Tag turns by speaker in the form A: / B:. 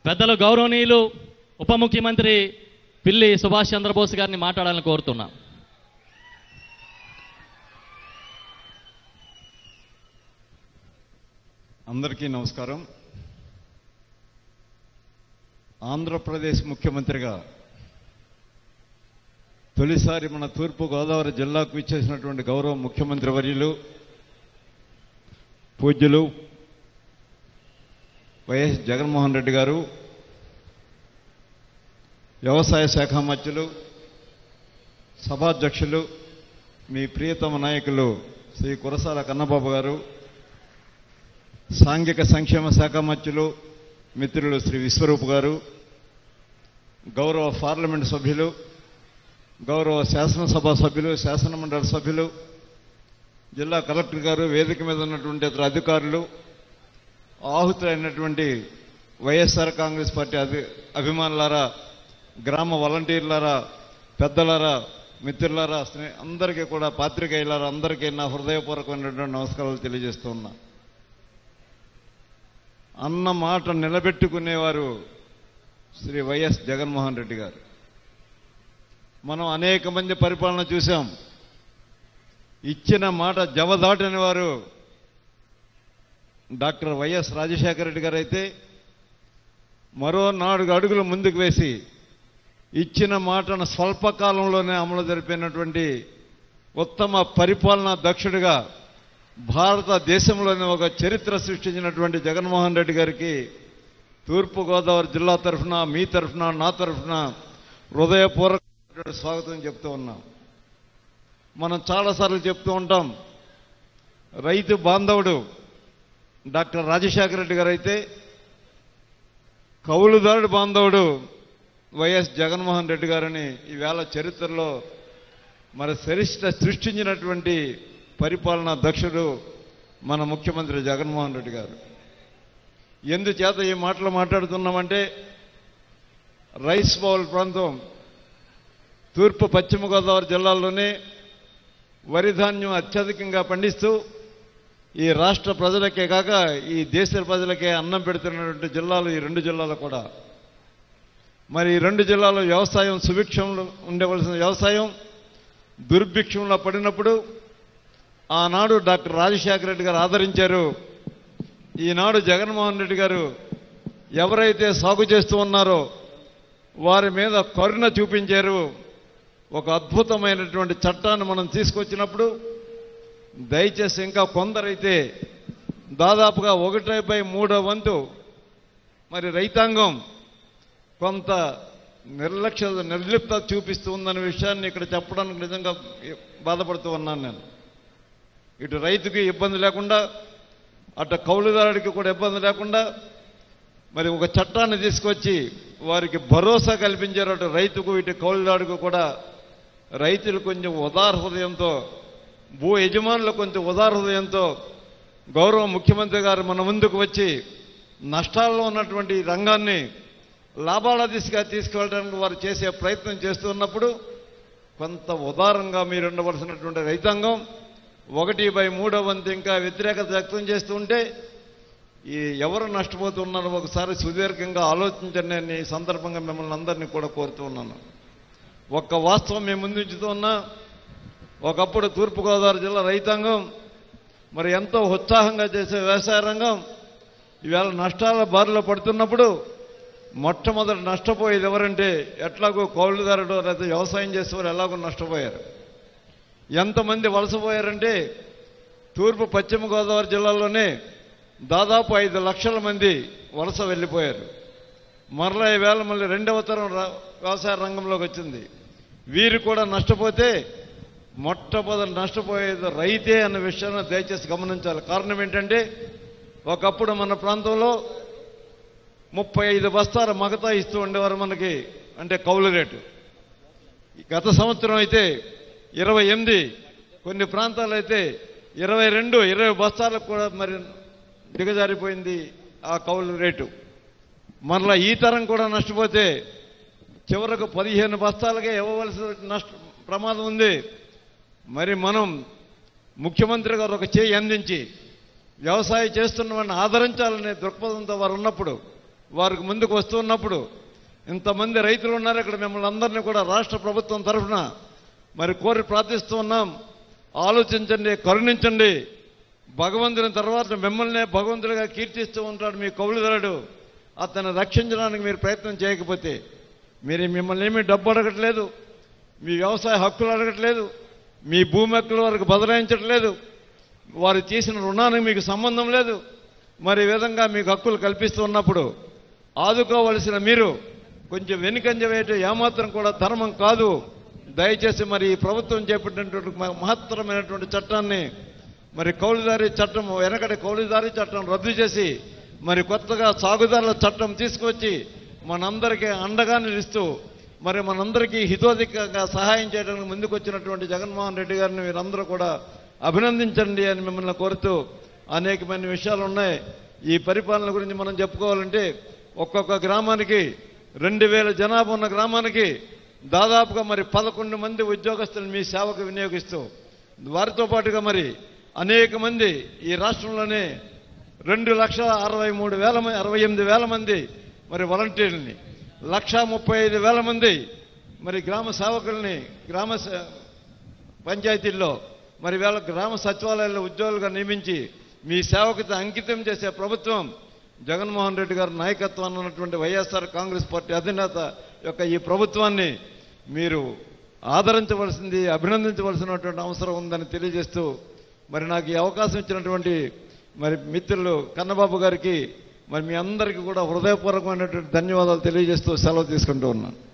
A: పెద్దలు గౌరవనీయులు ఉప ముఖ్యమంత్రి పిల్లి సుభాష్ చంద్రబోస్ గారిని మాట్లాడాలని కోరుతున్నా
B: అందరికీ నమస్కారం ఆంధ్రప్రదేశ్ ముఖ్యమంత్రిగా తొలిసారి మన తూర్పు గోదావరి జిల్లాకు విచ్చేసినటువంటి గౌరవ ముఖ్యమంత్రి వర్యులు పూజ్యులు వైఎస్ జగన్మోహన్ రెడ్డి గారు వ్యవసాయ శాఖ మధ్యులు సభాధ్యక్షులు మీ ప్రియతమ నాయకులు శ్రీ కురసాల కన్నబాబు గారు సాంఘిక సంక్షేమ శాఖ మధ్యులు మిత్రులు శ్రీ విశ్వరూప్ గారు గౌరవ పార్లమెంట్ సభ్యులు గౌరవ శాసనసభ సభ్యులు శాసనమండలి సభ్యులు జిల్లా కలెక్టర్ గారు వేదిక మీద ఉన్నటువంటి ఇతర అధికారులు ఆహుతులైనటువంటి వైఎస్ఆర్ కాంగ్రెస్ పార్టీ అభి అభిమానులారా గ్రామ వాలంటీర్లారా పెద్దలారా మిత్రులారా స్నే అందరికీ కూడా పాత్రికేయులారా అందరికీ నా హృదయపూర్వకమైనటువంటి నమస్కారాలు తెలియజేస్తూ ఉన్నా అన్న మాట నిలబెట్టుకునేవారు శ్రీ వైఎస్ జగన్మోహన్ రెడ్డి గారు మనం అనేక మంది పరిపాలన చూశాం ఇచ్చిన మాట జవదాటని వారు డాక్టర్ వైఎస్ రాజశేఖర రెడ్డి గారు అయితే మరో నాలుగు అడుగులు ముందుకు వేసి ఇచ్చిన మాటను స్వల్పకాలంలోనే అమలు జరిపినటువంటి ఉత్తమ పరిపాలనా దక్షుడిగా భారతదేశంలోనే ఒక చరిత్ర సృష్టించినటువంటి జగన్మోహన్ రెడ్డి గారికి తూర్పుగోదావరి జిల్లా తరఫున మీ తరఫున నా తరఫున హృదయపూర్వక స్వాగతం చెప్తూ ఉన్నాం మనం చాలాసార్లు చెప్తూ ఉంటాం రైతు బాంధవుడు డాక్టర్ రాజశేఖర రెడ్డి గారు అయితే కౌలుదారుడు బాంధవుడు వైఎస్ జగన్మోహన్ రెడ్డి గారని ఈవేళ చరిత్రలో మరి సరిష్ట సృష్టించినటువంటి పరిపాలనా దక్షుడు మన ముఖ్యమంత్రి జగన్మోహన్ రెడ్డి గారు ఎందుచేత ఈ మాటలు మాట్లాడుతున్నామంటే రైస్ బౌల్ ప్రాంతం తూర్పు పశ్చిమ గోదావరి జిల్లాల్లోనే వరి ధాన్యం అత్యధికంగా పండిస్తూ ఈ రాష్ట్ర ప్రజలకే కాక ఈ దేశ ప్రజలకే అన్నం పెడుతున్నటువంటి జిల్లాలు ఈ రెండు జిల్లాలు కూడా మరి ఈ రెండు జిల్లాలో వ్యవసాయం సుభిక్షంలో ఉండవలసిన వ్యవసాయం దుర్భిక్షంలో పడినప్పుడు ఆనాడు డాక్టర్ రాజశేఖర రెడ్డి గారు ఆదరించారు ఈనాడు జగన్మోహన్ రెడ్డి గారు ఎవరైతే సాగు చేస్తూ ఉన్నారో వారి మీద కరుణ చూపించారు ఒక అద్భుతమైనటువంటి చట్టాన్ని మనం తీసుకొచ్చినప్పుడు దయచేసి ఇంకా కొందరైతే దాదాపుగా ఒకటి బై మూడో వంతు మరి రైతాంగం కొంత నిర్లక్ష్య నిర్లిప్త చూపిస్తూ ఉందనే విషయాన్ని ఇక్కడ చెప్పడానికి నిజంగా బాధపడుతూ ఉన్నాను నేను ఇటు రైతుకి ఇబ్బంది లేకుండా అటు కౌలుదారుడికి కూడా ఇబ్బంది లేకుండా మరి ఒక చట్టాన్ని తీసుకొచ్చి వారికి భరోసా కల్పించారు అటు రైతుకు ఇటు కౌలుదారుడికి కూడా రైతులు కొంచెం ఉదార హృదయంతో భూ యజమానులు కొంచెం ఉదార హృదయంతో గౌరవ ముఖ్యమంత్రి గారు మన ముందుకు వచ్చి నష్టాల్లో ఉన్నటువంటి ఈ రంగాన్ని లాభాల దిశగా తీసుకువెళ్ళడానికి వారు చేసే ప్రయత్నం చేస్తున్నప్పుడు కొంత ఉదారంగా మీరు ఉండవలసినటువంటి రైతాంగం ఒకటి బై మూడో వంతు ఇంకా వ్యతిరేకత వ్యక్తం చేస్తూ ఉంటే ఈ ఎవరు నష్టపోతున్నారో ఒకసారి సుదీర్ఘంగా ఆలోచించండి నేను ఈ సందర్భంగా మిమ్మల్ని అందరినీ కూడా కోరుతూ ఉన్నాను ఒక్క వాస్తవం మేము ముందుంచుతూ ఉన్నా ఒకప్పుడు తూర్పుగోదావరి జిల్లా రైతాంగం మరి ఎంతో ఉత్సాహంగా చేసే వ్యవసాయ రంగం ఈవేళ నష్టాల బారిలో పడుతున్నప్పుడు మొట్టమొదటి నష్టపోయేది ఎవరంటే ఎట్లాగో కౌలుదారుడు లేదా వ్యవసాయం చేసేవారు ఎలాగో నష్టపోయారు ఎంతమంది వలసపోయారంటే తూర్పు పశ్చిమ గోదావరి జిల్లాలోనే దాదాపు ఐదు లక్షల మంది వలస వెళ్ళిపోయారు మరలా ఈవేళ మళ్ళీ రెండవ తరం రా- వ్యవసాయ రంగంలోకి వచ్చింది వీరు కూడా నష్టపోతే మొట్టమొదటి నష్టపోయేది రైతే అన్న విషయాన్ని దయచేసి గమనించాలి కారణం ఏంటంటే ఒకప్పుడు మన ప్రాంతంలో ముప్పై ఐదు బస్తాల మగతా ఇస్తూ ఉండేవారు మనకి అంటే కౌలు రేటు గత సంవత్సరం అయితే ఇరవై ఎనిమిది కొన్ని ప్రాంతాలు అయితే ఇరవై రెండు ఇరవై బస్తాలకు కూడా మరి దిగజారిపోయింది ఆ కౌలు రేటు మరలా ఈ తరం కూడా నష్టపోతే చివరకు పదిహేను బస్తాలకే ఇవ్వవలసిన నష్ట ప్రమాదం ఉంది మరి మనం ముఖ్యమంత్రి గారు ఒక చేయి అందించి వ్యవసాయం చేస్తున్న వాడిని ఆదరించాలనే దృక్పథంతో వారు ఉన్నప్పుడు వారికి ముందుకు వస్తున్నప్పుడు ఇంతమంది రైతులు ఉన్నారు ఇక్కడ మిమ్మల్ని అందరినీ కూడా రాష్ట్ర ప్రభుత్వం తరఫున మరి కోరి ప్రార్థిస్తూ ఉన్నాం ఆలోచించండి కరుణించండి భగవంతుని తర్వాత మిమ్మల్నే భగవంతుడిగా కీర్తిస్తూ ఉంటాడు మీ కౌలుదరుడు అతన్ని రక్షించడానికి మీరు ప్రయత్నం చేయకపోతే మీరు మిమ్మల్ని ఏమీ డబ్బు అడగట్లేదు మీ వ్యవసాయ హక్కులు అడగట్లేదు మీ భూమి హక్కుల వరకు బదలాయించట్లేదు వారు చేసిన రుణానికి మీకు సంబంధం లేదు మరి ఈ విధంగా మీకు హక్కులు కల్పిస్తూ ఉన్నప్పుడు ఆదుకోవలసిన మీరు కొంచెం వెనుకంజ వేయటం ఏమాత్రం కూడా ధర్మం కాదు దయచేసి మరి ఈ ప్రభుత్వం చేపట్టినటువంటి మ- మహత్తరమైనటువంటి చట్టాన్ని మరి కౌలుదారీ చట్టం వెనకటి కౌలుదారీ చట్టం రద్దు చేసి మరి కొత్తగా సాగుదారుల చట్టం తీసుకొచ్చి మనందరికీ అండగా నిలుస్తూ మరి మనందరికీ హితోధికంగా సహాయం చేయడానికి ముందుకు వచ్చినటువంటి జగన్మోహన్ రెడ్డి గారిని మీరందరూ కూడా అభినందించండి అని మిమ్మల్ని కోరుతూ అనేకమైన విషయాలు ఉన్నాయి ఈ పరిపాలన గురించి మనం చెప్పుకోవాలంటే ఒక్కొక్క గ్రామానికి రెండు వేల జనాభా ఉన్న గ్రామానికి దాదాపుగా మరి పదకొండు మంది ఉద్యోగస్తులు మీ సేవకు వినియోగిస్తూ వారితో పాటుగా మరి అనేక మంది ఈ రాష్ట్రంలోనే రెండు లక్షల అరవై మూడు వేల మంది అరవై ఎనిమిది వేల మంది మరి వాలంటీర్లని లక్ష ముప్పై ఐదు వేల మంది మరి గ్రామ సేవకుల్ని గ్రామ స- పంచాయతీల్లో మరి వేళ గ్రామ సచివాలయాల్లో ఉద్యోగులుగా నియమించి మీ సేవకు అంకితం చేసే ప్రభుత్వం జగన్మోహన్ రెడ్డి గారి నాయకత్వాన్ని ఉన్నటువంటి వైఎస్ఆర్ కాంగ్రెస్ పార్టీ అధినేత యొక్క ఈ ప్రభుత్వాన్ని మీరు ఆదరించవలసింది అభినందించవలసినటువంటి అవసరం ఉందని తెలియజేస్తూ మరి నాకు ఈ అవకాశం ఇచ్చినటువంటి మరి మిత్రులు కన్నబాబు గారికి మరి మీ అందరికీ కూడా హృదయపూర్వకమైనటువంటి ధన్యవాదాలు తెలియజేస్తూ సెలవు తీసుకుంటూ ఉన్నాను